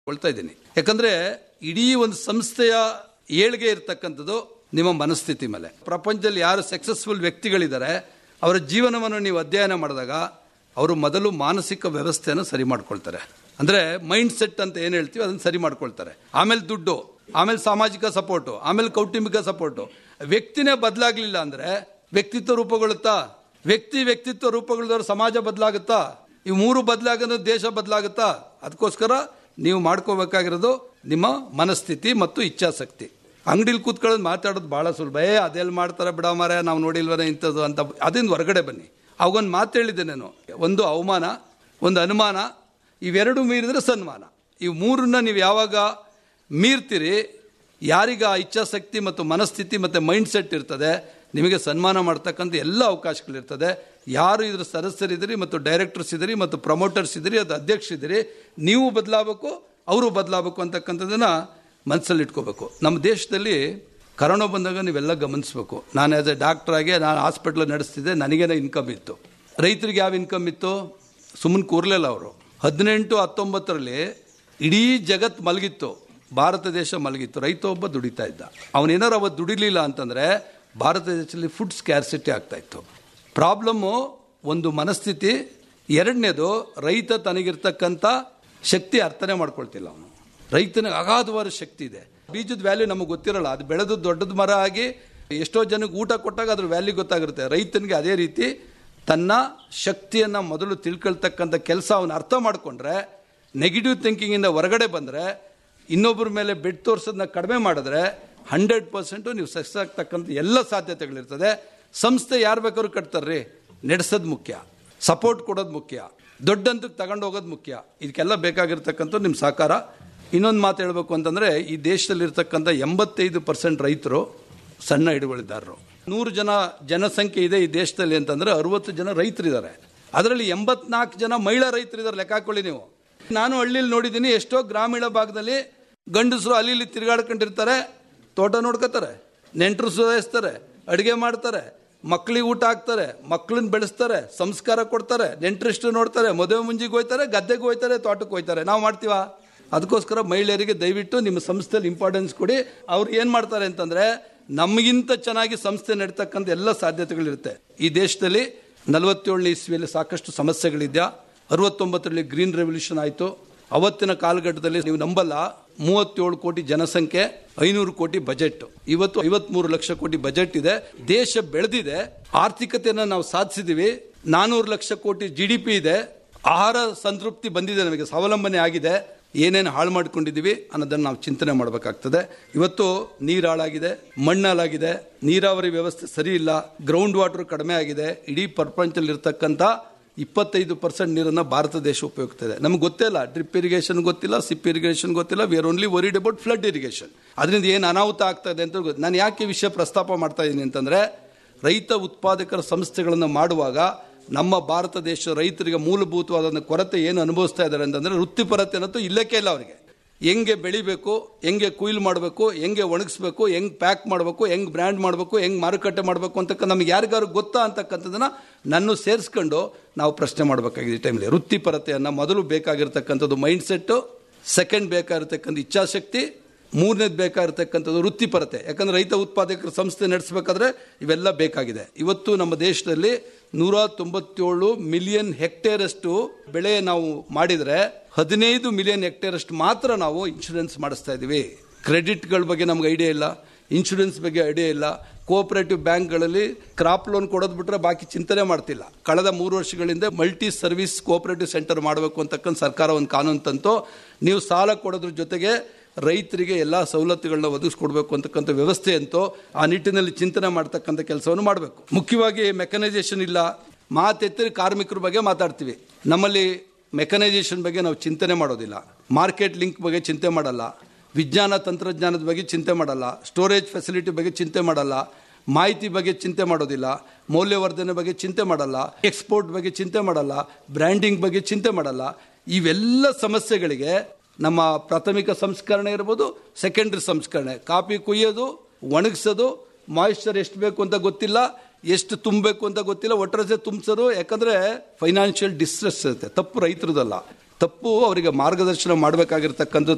ಕೊಳ್ತಾ ಇದ್ದೀನಿ ಯಾಕಂದ್ರೆ ಇಡೀ ಒಂದು ಸಂಸ್ಥೆಯ ಏಳ್ಗೆ ಇರತಕ್ಕಂಥದ್ದು ನಿಮ್ಮ ಮನಸ್ಥಿತಿ ಮೇಲೆ ಪ್ರಪಂಚದಲ್ಲಿ ಯಾರು ಸಕ್ಸಸ್ಫುಲ್ ವ್ಯಕ್ತಿಗಳಿದ್ದಾರೆ ಅವರ ಜೀವನವನ್ನು ನೀವು ಅಧ್ಯಯನ ಮಾಡಿದಾಗ ಅವರು ಮೊದಲು ಮಾನಸಿಕ ವ್ಯವಸ್ಥೆಯನ್ನು ಸರಿ ಮಾಡ್ಕೊಳ್ತಾರೆ ಅಂದ್ರೆ ಮೈಂಡ್ ಸೆಟ್ ಅಂತ ಏನು ಹೇಳ್ತೀವಿ ಅದನ್ನು ಸರಿ ಮಾಡ್ಕೊಳ್ತಾರೆ ಆಮೇಲೆ ದುಡ್ಡು ಆಮೇಲೆ ಸಾಮಾಜಿಕ ಸಪೋರ್ಟು ಆಮೇಲೆ ಕೌಟುಂಬಿಕ ಸಪೋರ್ಟು ವ್ಯಕ್ತಿನೇ ಬದಲಾಗ್ಲಿಲ್ಲ ಅಂದ್ರೆ ವ್ಯಕ್ತಿತ್ವ ರೂಪುಗೊಳ್ಳುತ್ತಾ ವ್ಯಕ್ತಿ ವ್ಯಕ್ತಿತ್ವ ರೂಪುಗೊಳ್ದವ್ರ ಸಮಾಜ ಬದಲಾಗುತ್ತಾ ಈ ಮೂರು ಬದಲಾಗೋದು ದೇಶ ಬದಲಾಗುತ್ತಾ ಅದಕ್ಕೋಸ್ಕರ ನೀವು ಮಾಡ್ಕೋಬೇಕಾಗಿರೋದು ನಿಮ್ಮ ಮನಸ್ಥಿತಿ ಮತ್ತು ಇಚ್ಛಾಶಕ್ತಿ ಅಂಗಡಿಲಿ ಕೂತ್ಕೊಳ್ಳೋದು ಮಾತಾಡೋದು ಬಹಳ ಸುಲಭ ಏ ಅದೆಲ್ಲಿ ಮಾಡ್ತಾರೆ ಬಿಡ ಮಾರ ನಾವು ನೋಡಿಲ್ವನ ಇಂಥದ್ದು ಅಂತ ಅದರಿಂದ ಹೊರಗಡೆ ಬನ್ನಿ ಅವಾಗೊಂದು ಮಾತು ಹೇಳಿದ್ದೆ ನಾನು ಒಂದು ಅವಮಾನ ಒಂದು ಅನುಮಾನ ಇವೆರಡು ಮೀರಿದ್ರೆ ಸನ್ಮಾನ ಇವು ಮೂರನ್ನ ನೀವು ಯಾವಾಗ ಮೀರ್ತೀರಿ ಯಾರಿಗ ಆ ಇಚ್ಛಾಶಕ್ತಿ ಮತ್ತು ಮನಸ್ಥಿತಿ ಮತ್ತು ಮೈಂಡ್ ಸೆಟ್ ಇರ್ತದೆ ನಿಮಗೆ ಸನ್ಮಾನ ಮಾಡ್ತಕ್ಕಂಥ ಎಲ್ಲ ಅವಕಾಶಗಳಿರ್ತದೆ ಯಾರು ಇದ್ರ ಸದಸ್ಯರಿದ್ದೀರಿ ಮತ್ತು ಡೈರೆಕ್ಟರ್ಸ್ ಇದ್ದೀರಿ ಮತ್ತು ಪ್ರಮೋಟರ್ಸ್ ಇದ್ದೀರಿ ಅದು ಅಧ್ಯಕ್ಷ ಇದ್ದೀರಿ ನೀವು ಬದಲಾಗಬೇಕು ಅವರು ಬದಲಾಗಬೇಕು ಅಂತಕ್ಕಂಥದ್ದನ್ನ ಮನಸ್ಸಲ್ಲಿ ಇಟ್ಕೋಬೇಕು ನಮ್ಮ ದೇಶದಲ್ಲಿ ಕರೋನಾ ಬಂದಾಗ ನೀವೆಲ್ಲ ಗಮನಿಸಬೇಕು ನಾನು ಆಸ್ ಎ ಡಾಕ್ಟರ್ ಆಗಿ ನಾನು ಹಾಸ್ಪಿಟ್ಲ್ ನಡೆಸ್ತಿದ್ದೆ ನನಗೇನೋ ಇನ್ಕಮ್ ಇತ್ತು ರೈತರಿಗೆ ಯಾವ ಇನ್ಕಮ್ ಇತ್ತು ಸುಮ್ಮನೆ ಕೂರ್ಲಿಲ್ಲ ಅವರು ಹದಿನೆಂಟು ಹತ್ತೊಂಬತ್ತರಲ್ಲಿ ಇಡೀ ಜಗತ್ ಮಲಗಿತ್ತು ಭಾರತ ದೇಶ ಮಲಗಿತ್ತು ರೈತ ಒಬ್ಬ ದುಡಿತಾ ಇದ್ದ ಅವನೇನಾರು ಅವತ್ತು ದುಡಿಲಿಲ್ಲ ಅಂತಂದ್ರೆ ಭಾರತ ದೇಶದಲ್ಲಿ ಫುಡ್ ಸ್ಕ್ಯಾರ್ಸಿಟಿ ಆಗ್ತಾ ಇತ್ತು ಪ್ರಾಬ್ಲಮ್ಮು ಒಂದು ಮನಸ್ಥಿತಿ ಎರಡನೇದು ರೈತ ತನಗಿರ್ತಕ್ಕಂಥ ಶಕ್ತಿ ಅರ್ಥನೆ ಮಾಡ್ಕೊಳ್ತಿಲ್ಲ ಅವನು ರೈತನಿಗೆ ಅಗಾಧವಾದ ಶಕ್ತಿ ಇದೆ ಬೀಜದ ವ್ಯಾಲ್ಯೂ ನಮಗೆ ಗೊತ್ತಿರಲ್ಲ ಅದು ಬೆಳೆದು ದೊಡ್ಡದ ಮರ ಆಗಿ ಎಷ್ಟೋ ಜನಕ್ಕೆ ಊಟ ಕೊಟ್ಟಾಗ ಅದ್ರ ವ್ಯಾಲ್ಯೂ ಗೊತ್ತಾಗಿರುತ್ತೆ ರೈತನಿಗೆ ಅದೇ ರೀತಿ ತನ್ನ ಶಕ್ತಿಯನ್ನ ಮೊದಲು ತಿಳ್ಕೊಳ್ತಕ್ಕಂಥ ಕೆಲಸ ಅವನು ಅರ್ಥ ಮಾಡಿಕೊಂಡ್ರೆ ನೆಗೆಟಿವ್ ಥಿಂಕಿಂಗಿಂದ ಹೊರಗಡೆ ಬಂದರೆ ಇನ್ನೊಬ್ಬರ ಮೇಲೆ ಬೆಡ್ ತೋರಿಸೋದನ್ನ ಕಡಿಮೆ ಮಾಡಿದ್ರೆ ಹಂಡ್ರೆಡ್ ಪರ್ಸೆಂಟು ನೀವು ಸಕ್ಸಸ್ ಆಗ್ತಕ್ಕಂಥ ಎಲ್ಲ ಸಾಧ್ಯತೆಗಳಿರ್ತದೆ ಸಂಸ್ಥೆ ಯಾರು ಬೇಕಾದ್ರೂ ಕಟ್ತಾರ್ರಿ ನಡೆಸೋದು ಮುಖ್ಯ ಸಪೋರ್ಟ್ ಕೊಡೋದು ಮುಖ್ಯ ದೊಡ್ಡಂತಕ್ಕೆ ತಗೊಂಡು ಹೋಗೋದು ಮುಖ್ಯ ಇದಕ್ಕೆಲ್ಲ ಬೇಕಾಗಿರ್ತಕ್ಕಂಥ ನಿಮ್ಮ ಸಹಕಾರ ಇನ್ನೊಂದು ಮಾತು ಹೇಳಬೇಕು ಅಂತಂದರೆ ಈ ದೇಶದಲ್ಲಿರ್ತಕ್ಕಂಥ ಎಂಬತ್ತೈದು ಪರ್ಸೆಂಟ್ ರೈತರು ಸಣ್ಣ ಹಿಡುವಳಿದಾರರು ನೂರು ಜನ ಜನಸಂಖ್ಯೆ ಇದೆ ಈ ದೇಶದಲ್ಲಿ ಅಂತಂದರೆ ಅರುವತ್ತು ಜನ ರೈತರಿದ್ದಾರೆ ಅದರಲ್ಲಿ ಎಂಬತ್ನಾಲ್ಕು ಜನ ಮಹಿಳಾ ರೈತರಿದ್ದಾರೆ ಲೆಕ್ಕ ಹಾಕೊಳ್ಳಿ ನೀವು ನಾನು ಹಳ್ಳಿಲಿ ನೋಡಿದ್ದೀನಿ ಎಷ್ಟೋ ಗ್ರಾಮೀಣ ಭಾಗದಲ್ಲಿ ಗಂಡಸರು ಅಲ್ಲಿ ಇಲ್ಲಿ ತಿರುಗಾಡ್ಕೊಂಡಿರ್ತಾರೆ ತೋಟ ನೋಡ್ಕೋತಾರೆ ನೆಂಟರು ಸುಧಾರಿಸ್ತಾರೆ ಅಡುಗೆ ಮಾಡ್ತಾರೆ ಮಕ್ಕಳಿಗೆ ಊಟ ಹಾಕ್ತಾರೆ ಮಕ್ಕಳನ್ನ ಬೆಳೆಸ್ತಾರೆ ಸಂಸ್ಕಾರ ಕೊಡ್ತಾರೆ ನೆಂಟರಿಷ್ಟು ನೋಡ್ತಾರೆ ಮದುವೆ ಮುಂಜಿಗೆ ಹೋಯ್ತಾರೆ ಗದ್ದೆಗೆ ಹೋಯ್ತಾರೆ ತೋಟಕ್ಕೆ ಹೋಯ್ತಾರೆ ನಾವು ಮಾಡ್ತೀವ ಅದಕ್ಕೋಸ್ಕರ ಮಹಿಳೆಯರಿಗೆ ದಯವಿಟ್ಟು ನಿಮ್ಮ ಸಂಸ್ಥೆಯಲ್ಲಿ ಇಂಪಾರ್ಟೆನ್ಸ್ ಕೊಡಿ ಅವ್ರು ಏನು ಮಾಡ್ತಾರೆ ಅಂತಂದ್ರೆ ನಮಗಿಂತ ಚೆನ್ನಾಗಿ ಸಂಸ್ಥೆ ನಡೀತಕ್ಕಂಥ ಎಲ್ಲ ಸಾಧ್ಯತೆಗಳಿರುತ್ತೆ ಈ ದೇಶದಲ್ಲಿ ನಲವತ್ತೇಳನೇ ಇಸ್ವಿಯಲ್ಲಿ ಸಾಕಷ್ಟು ಸಮಸ್ಯೆಗಳಿದ್ಯಾ ಅರವತ್ತೊಂಬತ್ತರಲ್ಲಿ ಗ್ರೀನ್ ರೆವಲ್ಯೂಷನ್ ಆಯಿತು ಅವತ್ತಿನ ಕಾಲಘಟ್ಟದಲ್ಲಿ ನೀವು ನಂಬಲ್ಲ ಮೂವತ್ತೇಳು ಕೋಟಿ ಜನಸಂಖ್ಯೆ ಐನೂರು ಕೋಟಿ ಬಜೆಟ್ ಇವತ್ತು ಐವತ್ಮೂರು ಲಕ್ಷ ಕೋಟಿ ಬಜೆಟ್ ಇದೆ ದೇಶ ಬೆಳೆದಿದೆ ಆರ್ಥಿಕತೆಯನ್ನು ನಾವು ಸಾಧಿಸಿದೀವಿ ನಾನೂರು ಲಕ್ಷ ಕೋಟಿ ಜಿ ಡಿ ಪಿ ಇದೆ ಆಹಾರ ಸಂತೃಪ್ತಿ ಬಂದಿದೆ ನಮಗೆ ಸ್ವಾವಲಂಬನೆ ಆಗಿದೆ ಏನೇನು ಹಾಳು ಮಾಡ್ಕೊಂಡಿದ್ದೀವಿ ಅನ್ನೋದನ್ನು ನಾವು ಚಿಂತನೆ ಮಾಡಬೇಕಾಗ್ತದೆ ಇವತ್ತು ನೀರು ಹಾಳಾಗಿದೆ ಮಣ್ಣು ಹಾಳಾಗಿದೆ ನೀರಾವರಿ ವ್ಯವಸ್ಥೆ ಸರಿ ಇಲ್ಲ ಗ್ರೌಂಡ್ ವಾಟರ್ ಕಡಿಮೆ ಆಗಿದೆ ಇಡೀ ಪ್ರಪಂಚದಲ್ಲಿರ್ತಕ್ಕಂಥ ಇಪ್ಪತ್ತೈದು ಪರ್ಸೆಂಟ್ ನೀರನ್ನು ಭಾರತ ದೇಶ ಉಪಯೋಗಿಸ್ತದೆ ನಮ್ಗೆ ಗೊತ್ತೇ ಇಲ್ಲ ಡ್ರಿಪ್ ಇರಿಗೇಷನ್ ಗೊತ್ತಿಲ್ಲ ಸಿಪ್ ಇರಿಗೇಷನ್ ಗೊತ್ತಿಲ್ಲ we are only worried about flood irrigation ಅದರಿಂದ ಏನು ಅನಾಹುತ ಆಗ್ತಾ ಇದೆ ಅಂತ ಗೊತ್ತು ನಾನು ಯಾಕೆ ವಿಷಯ ಪ್ರಸ್ತಾಪ ಮಾಡ್ತಾ ಇದ್ದೀನಿ ಅಂತಂದರೆ ರೈತ ಉತ್ಪಾದಕರ ಸಂಸ್ಥೆಗಳನ್ನು ಮಾಡುವಾಗ ನಮ್ಮ ಭಾರತ ದೇಶ ರೈತರಿಗೆ ಮೂಲಭೂತವಾದ ಕೊರತೆ ಏನು ಅನುಭವಿಸ್ತಾ ಇದ್ದಾರೆ ಅಂತಂದರೆ ವೃತ್ತಿಪರತೆ ಅನ್ನೋದು ಇಲ್ಲಕ್ಕೆ ಇಲ್ಲ ಅವರಿಗೆ ಹೆಂಗೆ ಬೆಳಿಬೇಕು ಹೆಂಗೆ ಕುಯ್ಲು ಮಾಡಬೇಕು ಹೆಂಗೆ ಒಣಗಿಸ್ಬೇಕು ಹೆಂಗೆ ಪ್ಯಾಕ್ ಮಾಡಬೇಕು ಹೆಂಗೆ ಬ್ರ್ಯಾಂಡ್ ಮಾಡಬೇಕು ಹೆಂಗೆ ಮಾರುಕಟ್ಟೆ ಮಾಡಬೇಕು ಅಂತಕ್ಕ ನಮ್ಗೆ ಯಾರಿಗಾರು ಗೊತ್ತಾ ಅಂತಕ್ಕಂಥದ್ದನ್ನ ನನ್ನ ಸೇರಿಸ್ಕೊಂಡು ನಾವು ಪ್ರಶ್ನೆ ಮಾಡಬೇಕಾಗಿದೆ ಈ ಟೈಮಲ್ಲಿ ವೃತ್ತಿಪರತೆಯನ್ನು ಮೊದಲು ಬೇಕಾಗಿರ್ತಕ್ಕಂಥದ್ದು ಮೈಂಡ್ ಸೆಟ್ಟು ಸೆಕೆಂಡ್ ಬೇಕಾಗಿರ್ತಕ್ಕಂಥ ಇಚ್ಛಾಶಕ್ತಿ ಮೂರನೇದು ಬೇಕಾಗಿರ್ತಕ್ಕಂಥದ್ದು ವೃತ್ತಿಪರತೆ ಯಾಕಂದ್ರೆ ರೈತ ಉತ್ಪಾದಕರ ಸಂಸ್ಥೆ ನಡೆಸಬೇಕಾದ್ರೆ ಇವೆಲ್ಲ ಬೇಕಾಗಿದೆ ಇವತ್ತು ನಮ್ಮ ದೇಶದಲ್ಲಿ ನೂರ ತೊಂಬತ್ತೇಳು ಮಿಲಿಯನ್ ಹೆಕ್ಟೇರ್ ಅಷ್ಟು ಬೆಳೆ ನಾವು ಮಾಡಿದ್ರೆ ಹದಿನೈದು ಮಿಲಿಯನ್ ಹೆಕ್ಟೇರ್ ಅಷ್ಟು ಮಾತ್ರ ನಾವು ಇನ್ಶೂರೆನ್ಸ್ ಮಾಡಿಸ್ತಾ ಇದೀವಿ ಕ್ರೆಡಿಟ್ಗಳ ಬಗ್ಗೆ ನಮ್ಗೆ ಐಡಿಯಾ ಇಲ್ಲ ಇನ್ಶೂರೆನ್ಸ್ ಬಗ್ಗೆ ಐಡಿಯಾ ಇಲ್ಲ ಕೋಆಪರೇಟಿವ್ ಬ್ಯಾಂಕ್ಗಳಲ್ಲಿ ಕ್ರಾಪ್ ಲೋನ್ ಕೊಡೋದು ಬಿಟ್ರೆ ಬಾಕಿ ಚಿಂತನೆ ಮಾಡ್ತಿಲ್ಲ ಕಳೆದ ಮೂರು ವರ್ಷಗಳಿಂದ ಮಲ್ಟಿ ಸರ್ವಿಸ್ ಕೋಆಪರೇಟಿವ್ ಸೆಂಟರ್ ಮಾಡಬೇಕು ಅಂತಕ್ಕಂಥ ಸರ್ಕಾರ ಒಂದು ಕಾನೂನು ತಂತು ನೀವು ಸಾಲ ಕೊಡೋದ್ರ ಜೊತೆಗೆ ರೈತರಿಗೆ ಎಲ್ಲ ಸವಲತ್ತುಗಳನ್ನ ಒದಗಿಸ್ಕೊಡ್ಬೇಕು ಅಂತಕ್ಕಂಥ ವ್ಯವಸ್ಥೆ ಅಂತೂ ಆ ನಿಟ್ಟಿನಲ್ಲಿ ಚಿಂತನೆ ಮಾಡ್ತಕ್ಕಂಥ ಕೆಲಸವನ್ನು ಮಾಡಬೇಕು ಮುಖ್ಯವಾಗಿ ಮೆಕನೈಸೇಷನ್ ಇಲ್ಲ ಮಾತೆತ್ತರಿ ಕಾರ್ಮಿಕರ ಬಗ್ಗೆ ಮಾತಾಡ್ತೀವಿ ನಮ್ಮಲ್ಲಿ ಮೆಕನೈಸೇಷನ್ ಬಗ್ಗೆ ನಾವು ಚಿಂತನೆ ಮಾಡೋದಿಲ್ಲ ಮಾರ್ಕೆಟ್ ಲಿಂಕ್ ಬಗ್ಗೆ ಚಿಂತೆ ಮಾಡಲ್ಲ ವಿಜ್ಞಾನ ತಂತ್ರಜ್ಞಾನದ ಬಗ್ಗೆ ಚಿಂತೆ ಮಾಡಲ್ಲ ಸ್ಟೋರೇಜ್ ಫೆಸಿಲಿಟಿ ಬಗ್ಗೆ ಚಿಂತೆ ಮಾಡಲ್ಲ ಮಾಹಿತಿ ಬಗ್ಗೆ ಚಿಂತೆ ಮಾಡೋದಿಲ್ಲ ಮೌಲ್ಯವರ್ಧನೆ ಬಗ್ಗೆ ಚಿಂತೆ ಮಾಡಲ್ಲ ಎಕ್ಸ್ಪೋರ್ಟ್ ಬಗ್ಗೆ ಚಿಂತೆ ಮಾಡಲ್ಲ ಬ್ರ್ಯಾಂಡಿಂಗ್ ಬಗ್ಗೆ ಚಿಂತೆ ಮಾಡಲ್ಲ ಇವೆಲ್ಲ ಸಮಸ್ಯೆಗಳಿಗೆ ನಮ್ಮ ಪ್ರಾಥಮಿಕ ಸಂಸ್ಕರಣೆ ಇರ್ಬೋದು ಸೆಕೆಂಡ್ರಿ ಸಂಸ್ಕರಣೆ ಕಾಫಿ ಕುಯ್ಯೋದು ಒಣಗಿಸೋದು ಮಾಯಿಶ್ಚರ್ ಎಷ್ಟು ಬೇಕು ಅಂತ ಗೊತ್ತಿಲ್ಲ ಎಷ್ಟು ತುಂಬಬೇಕು ಅಂತ ಗೊತ್ತಿಲ್ಲ ಒಟ್ಟರಸೆ ತುಂಬಿಸೋದು ಯಾಕಂದ್ರೆ ಫೈನಾನ್ಷಿಯಲ್ ಡಿಸ್ಟ್ರೆಸ್ ಇರುತ್ತೆ ತಪ್ಪು ರೈತರದಲ್ಲ ತಪ್ಪು ಅವರಿಗೆ ಮಾರ್ಗದರ್ಶನ ಮಾಡಬೇಕಾಗಿರ್ತಕ್ಕಂಥ